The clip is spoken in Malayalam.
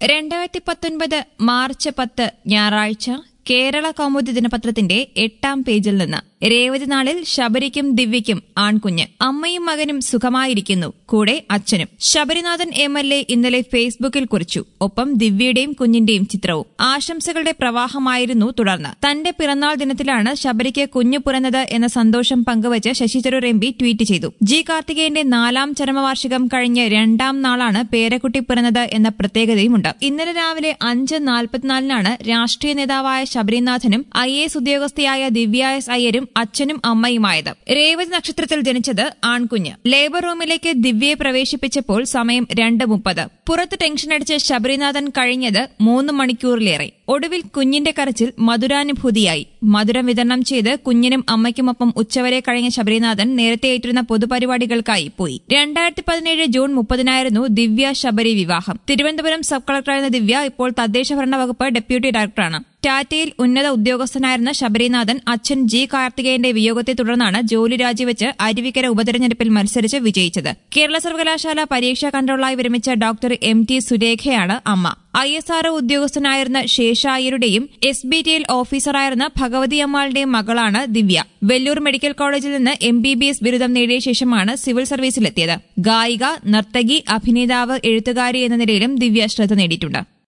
രണ്ടായിരത്തി പത്തൊൻപത് മാർച്ച് പത്ത് ഞായറാഴ്ച കേരള കൗമുദി ദിനപത്രത്തിന്റെ എട്ടാം പേജിൽ നിന്ന് രേവതി നാളിൽ ശബരിക്കും ദിവ്യയ്ക്കും ആൺകുഞ്ഞ് അമ്മയും മകനും സുഖമായിരിക്കുന്നു കൂടെ അച്ഛനും ശബരിനാഥൻ എം എൽ എ ഇന്നലെ ഫേസ്ബുക്കിൽ കുറിച്ചു ഒപ്പം ദിവ്യയുടെയും കുഞ്ഞിന്റെയും ചിത്രവും ആശംസകളുടെ പ്രവാഹമായിരുന്നു തുടർന്ന് തന്റെ പിറന്നാൾ ദിനത്തിലാണ് ശബരിക്ക് കുഞ്ഞു പിറന്നത് എന്ന സന്തോഷം പങ്കുവച്ച് Shashi Tharoor M P tweet ചെയ്തു ജി കാർത്തികേയന്റെ നാലാം ചരമവാർഷികം കഴിഞ്ഞ് രണ്ടാം നാളാണ് പേരക്കുട്ടി പിറന്നത് എന്ന പ്രത്യേകതയുമുണ്ട് ഇന്നലെ രാവിലെ അഞ്ച് നാൽപ്പത്തിനാലിനാണ് രാഷ്ട്രീയ നേതാവായ ശബരിനാഥനും ഐ എസ് ഉദ്യോഗസ്ഥയായ ദിവ്യ എസ് അയ്യരും അച്ഛനും അമ്മയുമായത് രേവതി നക്ഷത്രത്തിൽ ജനിച്ചത് ആൺകുഞ്ഞ് ലേബർ റൂമിലേക്ക് ദിവ്യയെ പ്രവേശിപ്പിച്ചപ്പോൾ സമയം രണ്ട് മുപ്പത് പുറത്ത് ടെൻഷനടിച്ച് ശബരിനാഥൻ കഴിഞ്ഞത് മൂന്ന് മണിക്കൂറിലേറെ ഒടുവിൽ കുഞ്ഞിന്റെ കരച്ചിൽ മധുരാനുഭൂതിയായി മധുരം വിതരണം ചെയ്ത് കുഞ്ഞിനും അമ്മയ്ക്കുമൊപ്പം ഉച്ചവരെ കഴിഞ്ഞ ശബരിനാഥൻ നേരത്തെ ഏറ്റിരുന്ന പൊതുപരിപാടികൾക്കായി പോയി രണ്ടായിരത്തി പതിനേഴ് ജൂൺ മുപ്പതിനായിരുന്നു ദിവ്യ ശബരി വിവാഹം തിരുവനന്തപുരം സബ് കളക്ടറായിരുന്ന ദിവ്യ ഇപ്പോൾ തദ്ദേശ ഭരണ വകുപ്പ് ഡെപ്യൂട്ടി ഡയറക്ടറാണ് ടാറ്റയിൽ ഉന്നത ഉദ്യോഗസ്ഥനായിരുന്ന ശബരിനാഥൻ അച്ഛൻ ജി കാർത്തികേയന്റെ വിയോഗത്തെ തുടർന്നാണ് ജോലി രാജിവെച്ച് അരുവിക്കര ഉപതെരഞ്ഞെടുപ്പിൽ മത്സരിച്ച് വിജയിച്ചത് കേരള സർവകലാശാല പരീക്ഷാ കൺട്രോളായി വിരമിച്ച ഡോക്ടർ എം ടി സുരേഖയാണ് അമ്മ ഐ എസ് ആർഒ ഉദ്യോഗസ്ഥനായിരുന്ന ശേഷായരുടെയും എസ് ബി ടി എൽ ഓഫീസറായിരുന്ന ഭഗവതി അമ്മാളുടെയും മകളാണ് ദിവ്യ വെല്ലൂർ മെഡിക്കൽ കോളേജിൽ നിന്ന് എം ബി ബി എസ് ബിരുദം നേടിയ ശേഷമാണ് സിവിൽ സർവീസിലെത്തിയത് ഗായിക നർത്തകി അഭിനേതാവ് എഴുത്തുകാരി എന്ന നിലയിലും ദിവ്യ ശ്രദ്ധ നേടിയിട്ടുണ്ട്